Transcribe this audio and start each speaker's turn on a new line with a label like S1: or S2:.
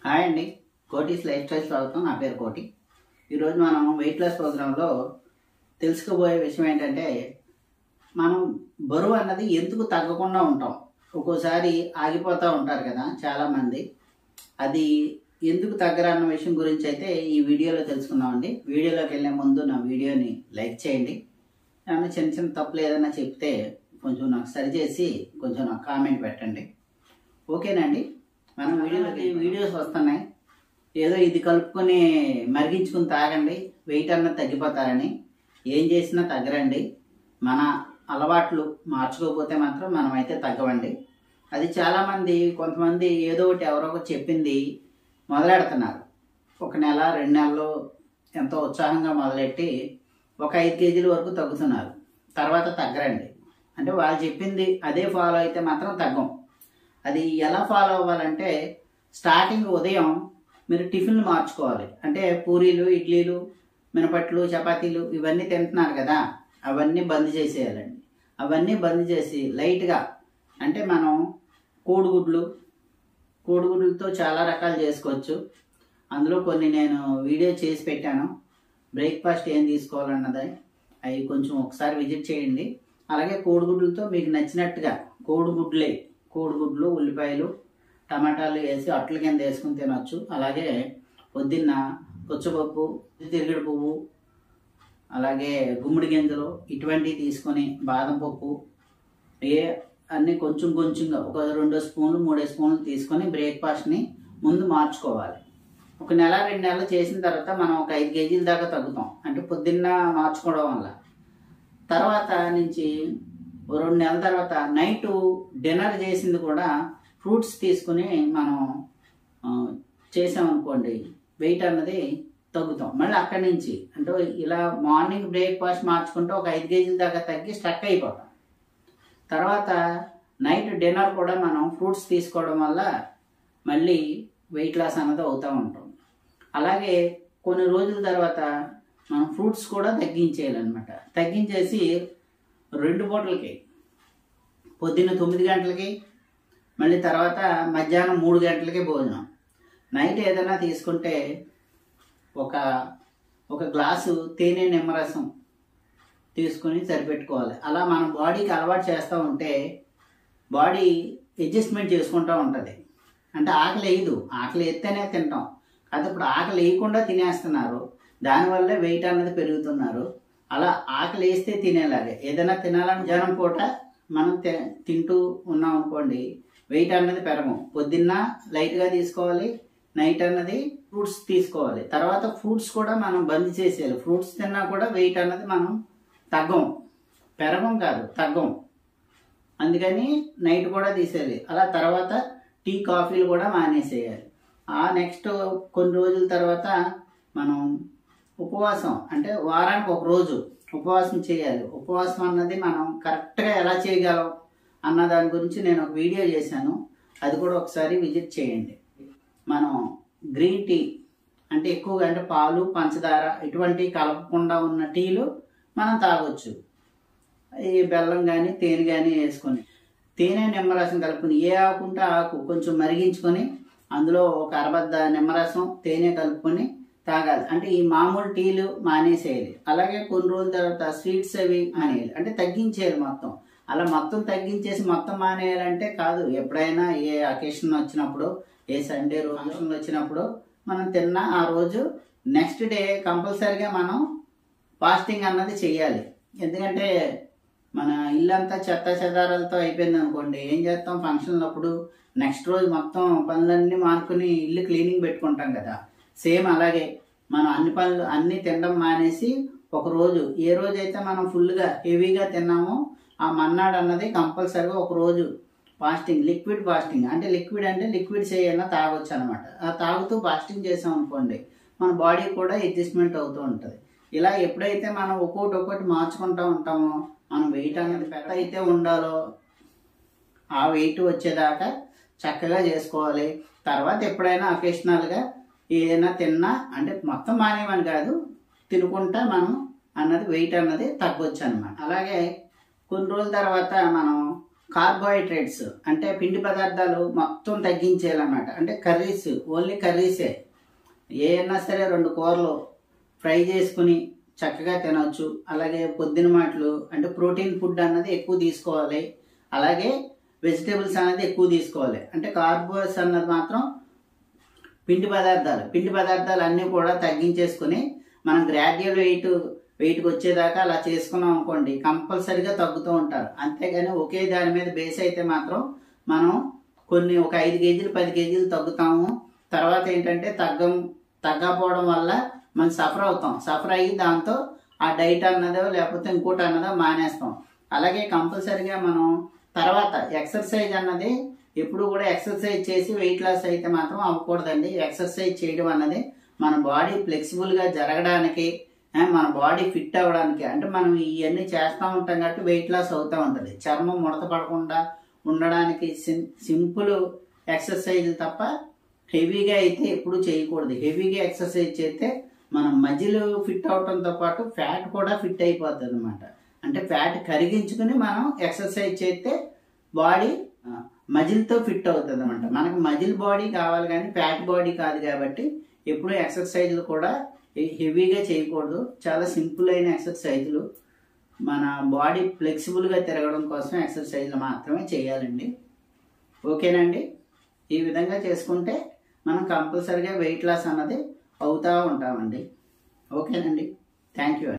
S1: hi అండి కోటీస్ life style స్వాగతం నా పేరు కోటి ఈరోజు మనం వెయిట్ లాస్ ప్రోగ్రాంలో తెలుసుకోబోయే విషయం ఏంటంటే మనం బరువు అన్నది ఎందుకు తగ్గకుండా ఉంటాం ఒక్కోసారి ఆగిపోతూ ఉంటారు కదా చాలామంది అది ఎందుకు తగ్గరన్న విషయం గురించి అయితే ఈ వీడియోలో తెలుసుకుందామండి వీడియోలోకి వెళ్ళే ముందు నా వీడియోని లైక్ చేయండి ఏమన్నా చిన్న చిన్న తప్పులు ఏదైనా చెప్తే కొంచెం నాకు సరిచేసి కొంచెం నాకు కామెంట్ పెట్టండి ఓకేనండి మనం వీడియోలోకి వీడియోస్ వస్తున్నాయి ఏదో ఇది కలుపుకొని మరిగించుకుని తాగండి వెయిట్ అన్నది తగ్గిపోతారని ఏం చేసినా తగ్గరండి మన అలవాట్లు మార్చుకోకపోతే మాత్రం మనం అయితే తగ్గవండి అది చాలామంది కొంతమంది ఏదో ఒకటి ఎవరో ఒకటి చెప్పింది మొదలెడుతున్నారు ఒక నెల రెండు నెలలు ఎంతో ఉత్సాహంగా మొదలెట్టి ఒక ఐదు కేజీల వరకు తగ్గుతున్నారు తర్వాత తగ్గరండి అంటే వాళ్ళు చెప్పింది అదే ఫాలో అయితే మాత్రం తగ్గం అది ఎలా ఫాలో అవ్వాలంటే స్టార్టింగ్ ఉదయం మీరు టిఫిన్లు మార్చుకోవాలి అంటే పూరీలు ఇడ్లీలు మినపట్లు చపాతీలు ఇవన్నీ తింటున్నారు కదా అవన్నీ బంద్ చేసేయాలండి అవన్నీ బంద్ చేసి లైట్గా అంటే మనం కోడిగుడ్లు కోడిగుడ్లతో చాలా రకాలు చేసుకోవచ్చు అందులో కొన్ని నేను వీడియో చేసి పెట్టాను బ్రేక్ఫాస్ట్ ఏం తీసుకోవాలన్నది అవి కొంచెం ఒకసారి విజిట్ చేయండి అలాగే కోడిగుడ్లతో మీకు నచ్చినట్టుగా కోడిగుడ్లే కోడిగుడ్లు ఉల్లిపాయలు టమాటాలు వేసి అట్ల కింద వేసుకుని తినొచ్చు అలాగే పొద్దున్న పుచ్చపప్పు తిరిగిడి పువ్వు అలాగే గుమ్మడి గింజలు ఇటువంటివి తీసుకొని బాదం పప్పు ఏ అన్నీ కొంచెం కొంచెంగా ఒక రెండు స్పూన్లు మూడే స్పూన్లు తీసుకొని బ్రేక్ఫాస్ట్ని ముందు మార్చుకోవాలి ఒక నెల రెండు నెలలు చేసిన తర్వాత మనం ఒక ఐదు కేజీల దాకా తగ్గుతాం అంటే పొద్దున్న మార్చుకోవడం వల్ల తర్వాత నుంచి ఓ రెండు నెలల తర్వాత నైట్ డిన్నర్ చేసింది కూడా ఫ్రూట్స్ తీసుకుని మనం ఆ, చేసామనుకోండి వెయిట్ అన్నది తగ్గుతాం మళ్ళీ అక్కడి నుంచి అంటే ఇలా మార్నింగ్ బ్రేక్ఫాస్ట్ మార్చుకుంటే ఒక ఐదు కేజీల దాకా తగ్గి స్టక్ అయిపోతాం తర్వాత నైట్ డిన్నర్ కూడా మనం ఫ్రూట్స్ తీసుకోవడం వల్ల మళ్ళీ వెయిట్ లాస్ అన్నది అవుతూ ఉంటాం అలాగే కొన్ని రోజుల తర్వాత మనం ఫ్రూట్స్ కూడా తగ్గించేయాలన్నమాట తగ్గించేసి రెండు పూటలకి పొద్దున్న తొమ్మిది గంటలకి మళ్ళీ తర్వాత మధ్యాహ్నం మూడు గంటలకి భోజనం నైట్ ఏదైనా తీసుకుంటే ఒక ఒక గ్లాసు తేనె నిమ్మరసం తీసుకుని సరిపెట్టుకోవాలి అలా మన బాడీకి అలవాటు చేస్తూ ఉంటే బాడీ అడ్జస్ట్మెంట్ చేసుకుంటూ ఉంటుంది అంటే ఆకలి వేయదు ఆకలి ఎత్తేనే తింటాం అది ఇప్పుడు ఆకలి వేయకుండా తినేస్తున్నారు దానివల్లే వెయిట్ అన్నది పెరుగుతున్నారు అలా ఆకలి వేస్తే తినేలాగే ఏదైనా తినాలని జనం పూట మనం తి- తింటూ ఉన్నాం అనుకోండి వెయిట్ అన్నది పెరగం పొద్దున్న లైట్గా తీసుకోవాలి నైట్ అన్నది ఫ్రూట్స్ తీసుకోవాలి తర్వాత ఫ్రూట్స్ కూడా మనం బంద్ చేసేయాలి ఫ్రూట్స్ తిన్నా కూడా వెయిట్ అన్నది మనం తగ్గం పెరగం కాదు తగ్గం అందుకని నైట్ కూడా తీసేయాలి అలా తర్వాత టీ కాఫీలు కూడా మానేసేయాలి ఆ నెక్స్ట్ కొన్ని రోజుల తర్వాత మనం ఉపవాసం అంటే వారానికి ఒక రోజు ఉపవాసం చేయాలి ఉపవాసం అన్నది మనం కరెక్ట్గా ఎలా చేయగలం అన్న దాని గురించి నేను ఒక వీడియో చేశాను అది కూడా ఒకసారి విజిట్ చేయండి మనం గ్రీన్ టీ అంటే ఎక్కువగా అంటే పాలు పంచదార ఇటువంటి కలపకుండా ఉన్న టీలు మనం తాగొచ్చు ఈ బెల్లం కానీ తేనె కానీ వేసుకొని తేనె నిమ్మరసం కలుపుకొని ఏ ఆకుంటే ఆకు కొంచెం మరిగించుకొని అందులో ఒక అరబద్ద నిమ్మరసం తేనె కలుపుకొని తాగాలి అంటే ఈ మామూలు టీలు మానేసేయాలి అలాగే కొన్ని రోజుల తర్వాత స్వీట్స్ అవి మానేయాలి అంటే తగ్గించేయాలి మొత్తం అలా మొత్తం తగ్గించేసి మొత్తం మానేయాలంటే కాదు ఎప్పుడైనా ఏ అకేషన్ వచ్చినప్పుడు ఏ సండే రోజు ఫంక్షన్ వచ్చినప్పుడు మనం తిన్న ఆ రోజు నెక్స్ట్ డే కంపల్సరిగా మనం ఫాస్టింగ్ అన్నది చేయాలి ఎందుకంటే మన ఇల్లంతా చెత్త చెదారాలతో అయిపోయింది అనుకోండి ఏం చేస్తాం ఫంక్షన్లు అప్పుడు నెక్స్ట్ రోజు మొత్తం పనులన్నీ మానుకుని ఇల్లు క్లీనింగ్ పెట్టుకుంటాం కదా సేమ్ అలాగే మనం అన్ని పనులు అన్నీ తినడం మానేసి ఒక రోజు ఏ రోజైతే మనం ఫుల్గా హెవీగా తిన్నామో ఆ మన్నాడు అన్నది కంపల్సరిగా ఒక రోజు ఫాస్టింగ్ లిక్విడ్ ఫాస్టింగ్ అంటే లిక్విడ్ అంటే లిక్విడ్ చేయన్నా తాగొచ్చు అనమాట ఆ తాగుతూ ఫాస్టింగ్ చేసాం అనుకోండి మన బాడీ కూడా అడ్జస్ట్మెంట్ అవుతూ ఉంటుంది ఇలా ఎప్పుడైతే మనం ఒక్కొక్కటి ఒక్కొక్కటి మార్చుకుంటూ ఉంటామో మనం వెయిట్ అనేది పెద్ద అయితే ఉండాలో ఆ వెయిట్ వచ్చేదాకా చక్కగా చేసుకోవాలి తర్వాత ఎప్పుడైనా అకేషనల్గా ఏదైనా తిన్నా అంటే మొత్తం మానేమని కాదు తినుకుంటా మనం అన్నది వెయిట్ అన్నది తగ్గొచ్చు అనమాట అలాగే కొన్ని రోజుల తర్వాత మనం కార్బోహైడ్రేట్స్ అంటే పిండి పదార్థాలు మొత్తం తగ్గించేయాలన్నమాట అంటే కర్రీస్ ఓన్లీ కర్రీసే ఏమైనా సరే రెండు కూరలు ఫ్రై చేసుకుని చక్కగా తినవచ్చు అలాగే పొద్దున మాటలు అంటే ప్రోటీన్ ఫుడ్ అన్నది ఎక్కువ తీసుకోవాలి అలాగే వెజిటేబుల్స్ అనేది ఎక్కువ తీసుకోవాలి అంటే కార్బోస్ అన్నది మాత్రం పిండి పదార్థాలు పిండి పదార్థాలు అన్నీ కూడా తగ్గించేసుకుని మనం గ్రాడ్యువల్ వెయిట్ వెయిట్కి వచ్చేదాకా అలా చేసుకున్నాం అనుకోండి కంపల్సరిగా తగ్గుతూ ఉంటారు అంతేగాని ఒకే దాని మీద బేస్ అయితే మాత్రం మనం కొన్ని ఒక ఐదు కేజీలు పది కేజీలు తగ్గుతాము తర్వాత ఏంటంటే తగ్గం తగ్గకపోవడం వల్ల మనం సఫర్ అవుతాం సఫర్ అయ్యి దాంతో ఆ డైట్ అన్నదో లేకపోతే ఇంకోటి అన్నదో మానేస్తాం అలాగే కంపల్సరిగా మనం తర్వాత ఎక్సర్సైజ్ అన్నది ఎప్పుడు కూడా ఎక్సర్సైజ్ చేసి వెయిట్ లాస్ అయితే మాత్రం అవ్వకూడదండి ఎక్సర్సైజ్ చేయడం అన్నది మన బాడీ ఫ్లెక్సిబుల్గా జరగడానికి ఆ, మన బాడీ ఫిట్ అవ్వడానికి అంటే మనం ఇవన్నీ చేస్తూ ఉంటాం కాబట్టి వెయిట్ లాస్ అవుతూ ఉంటుంది చర్మం ముడత పడకుండా ఉండడానికి సిం సింపుల్ ఎక్సర్సైజ్ తప్ప హెవీగా అయితే ఎప్పుడు చేయకూడదు హెవీగా ఎక్సర్సైజ్ చేస్తే మన మజిల్ ఫిట్ అవడంతో పాటు ఫ్యాట్ కూడా ఫిట్ అయిపోతుంది అనమాట అంటే ఫ్యాట్ కరిగించుకుని మనం ఎక్సర్సైజ్ చేస్తే బాడీ మజిల్తో ఫిట్ అవుతుంది అనమాట మనకు మజిల్ బాడీ కావాలి కానీ ఫ్యాట్ బాడీ కాదు కాబట్టి ఎప్పుడు ఎక్సర్సైజ్లు కూడా హెవీగా చేయకూడదు చాలా సింపుల్ అయిన ఎక్సర్సైజ్లు మన బాడీ ఫ్లెక్సిబుల్గా తిరగడం కోసం ఎక్సర్సైజ్లు మాత్రమే చేయాలండి ఓకేనండి ఈ విధంగా చేసుకుంటే మనం కంపల్సరిగా వెయిట్ లాస్ అన్నది అవుతూ ఉంటామండి ఓకేనండి థ్యాంక్ యూ